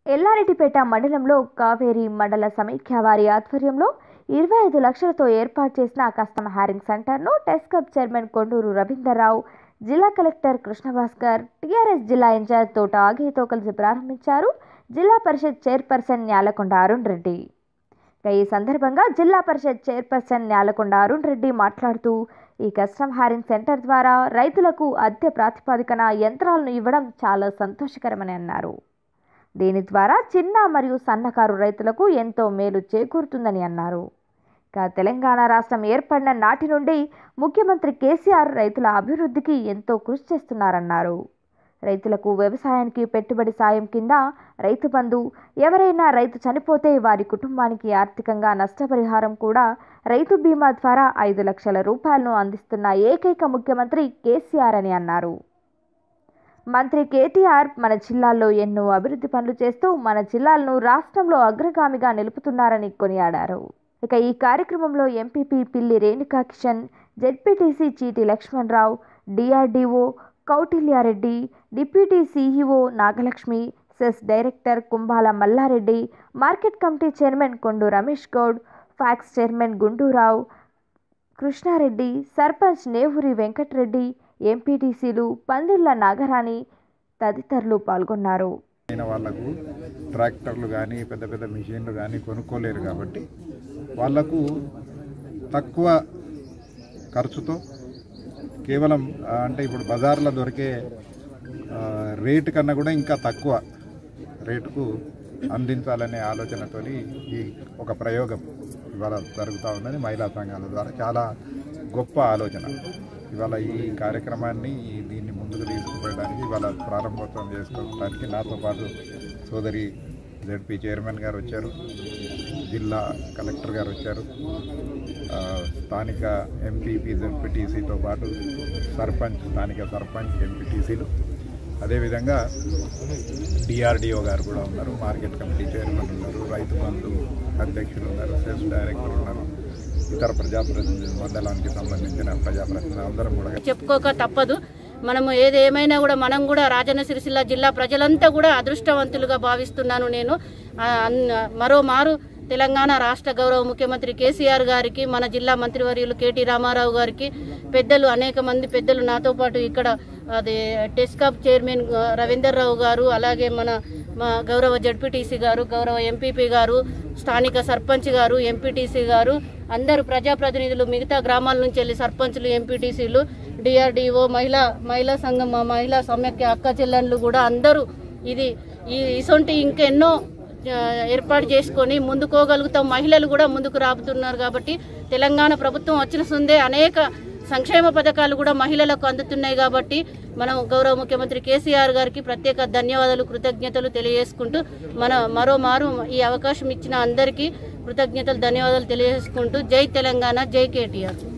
ఎల్లారెడ్డిపేట మండలంలో కావేరి మండల సమైక్య వారి ఆధ్వర్యంలో ఇరవై ఐదు లక్షలతో ఏర్పాటు చేసిన కస్టమర్ హ్యారింగ్ సెంటర్ను టెస్కప్ చైర్మన్ కొండూరు రవీందర్రావు జిల్లా కలెక్టర్ కృష్ణభాస్కర్ టీఆర్ఎస్ జిల్లా ఇన్ఛార్జ్ తోట ఆగేతో కలిసి ప్రారంభించారు జిల్లా పరిషత్ చైర్పర్సన్ న్యాలకొండ అరుణ్ రెడ్డి ఇక ఈ సందర్భంగా జిల్లా పరిషత్ చైర్పర్సన్ న్యాలకొండ అరుణ్ రెడ్డి మాట్లాడుతూ ఈ కస్టమ్ హ్యారింగ్ సెంటర్ ద్వారా రైతులకు అద్దె ప్రాతిపదికన యంత్రాలను ఇవ్వడం చాలా సంతోషకరమని అన్నారు దీని ద్వారా చిన్న మరియు సన్నకారు రైతులకు ఎంతో మేలు చేకూరుతుందని అన్నారు ఇక తెలంగాణ రాష్ట్రం ఏర్పడిన నాటి నుండి ముఖ్యమంత్రి కేసీఆర్ రైతుల అభివృద్ధికి ఎంతో కృషి చేస్తున్నారన్నారు రైతులకు వ్యవసాయానికి పెట్టుబడి సాయం కింద రైతు బంధు ఎవరైనా రైతు చనిపోతే వారి కుటుంబానికి ఆర్థికంగా నష్టపరిహారం కూడా రైతు బీమా ద్వారా ఐదు లక్షల రూపాయలను అందిస్తున్న ఏకైక ముఖ్యమంత్రి కేసీఆర్ అని అన్నారు మంత్రి కేటీఆర్ మన జిల్లాల్లో ఎన్నో అభివృద్ధి పనులు చేస్తూ మన జిల్లాలను రాష్ట్రంలో అగ్రగామిగా నిలుపుతున్నారని కొనియాడారు ఇక ఈ కార్యక్రమంలో ఎంపీపీ పిల్లి Renuka Kishan ZPTC Cheeti Lakshmana Rao DRDO Kautilya Reddy deputy CEO Nagalakshmi cess director Kumbhala Malla Reddy market committee chairman Kondu Ramesh Goud PACS chairman Gundu Rao Krishna Reddy sarpanch Nevuri Venkata Reddy ఎంపీటీసీలు పందిళ్ల నాగరాణి తదితరులు పాల్గొన్నారు అయిన వాళ్ళకు ట్రాక్టర్లు కానీ పెద్ద పెద్ద మిషన్లు కానీ కొనుక్కోలేరు కాబట్టి వాళ్ళకు తక్కువ ఖర్చుతో కేవలం ఆ, అంటే ఇప్పుడు బజార్లో దొరికే ఆ, రేటు కన్నా కూడా ఇంకా తక్కువ రేటుకు అందించాలనే ఆలోచనతో ఈ ఒక ప్రయోగం ఇవాళ జరుగుతూ ఉన్నది మహిళా సంఘాల ద్వారా చాలా గొప్ప ఆలోచన ఇవాళ ఈ కార్యక్రమాన్ని ఈ- దీన్ని ముందుకు తీసుకుపోయడానికి ఇవాళ ప్రారంభోత్సవం చేసుకోవడానికి నాతో పాటు సోదరి జెడ్పీ చైర్మన్ గారు వచ్చారు జిల్లా కలెక్టర్ గారు వచ్చారు ఆ, స్థానిక ఎంపీపీ జెడ్పీటీసీతో పాటు సర్పంచ్ స్థానిక సర్పంచ్ ఎంపీటీసీలు అదేవిధంగా డిఆర్డిఓ గారు కూడా ఉన్నారు మార్కెట్ కమిటీ చైర్మన్ ఉన్నారు రైతు బంధు అధ్యక్షులు ఉన్నారు సెస్ డైరెక్టర్ ఉన్నారు ఇతర ప్రజాప్రతినిధులు మండలానికి సంబంధించిన ప్రజాప్రతినిధులు అందరం కూడా చెప్పుకోక తప్పదు మనము ఏది ఏమైనా కూడా మనం కూడా రాజన్న సిరిసిల్ల జిల్లా ప్రజలంతా కూడా అదృష్టవంతులుగా భావిస్తున్నాను నేను ఆ, అన్- మరో మారు తెలంగాణ రాష్ట్ర గౌరవ ముఖ్యమంత్రి కేసీఆర్ గారికి మన జిల్లా మంత్రివర్యులు కేటీ రామారావు గారికి పెద్దలు అనేక మంది పెద్దలు నాతో పాటు ఇక్కడ అది టెస్కాప్ చైర్మన్ ఆ, రవీందర్ రావు గారు అలాగే మన మా గౌరవ జడ్పీటీసీ గారు గౌరవ ఎంపీపీ గారు స్థానిక సర్పంచ్ గారు ఎంపీటీసీ గారు అందరూ ప్రజాప్రతినిధులు మిగతా గ్రామాల నుంచి వెళ్ళి సర్పంచులు ఎంపీటీసీలు డిఆర్డీఓ మహిళా మహిళా సంఘం మా మహిళా సమైక్య అక్క చెల్లెళ్ళు కూడా అందరూ ఇది ఈ ఇసొంటి ఇంకెన్నో ఆ, ఏర్పాటు చేసుకొని ముందుకోగలుగుతాం మహిళలు కూడా ముందుకు రాబుతున్నారు కాబట్టి తెలంగాణ ప్రభుత్వం వచ్చిన సందే అనేక సంక్షేమ పథకాలు కూడా మహిళలకు అందుతున్నాయి కాబట్టి మనం గౌరవ ముఖ్యమంత్రి కేసీఆర్ గారికి ప్రత్యేక ధన్యవాదాలు కృతజ్ఞతలు తెలియజేసుకుంటూ మన మరో మారు ఈ అవకాశం ఇచ్చిన అందరికీ కృతజ్ఞతలు ధన్యవాదాలు తెలియజేసుకుంటూ జై తెలంగాణ జై కేటీఆర్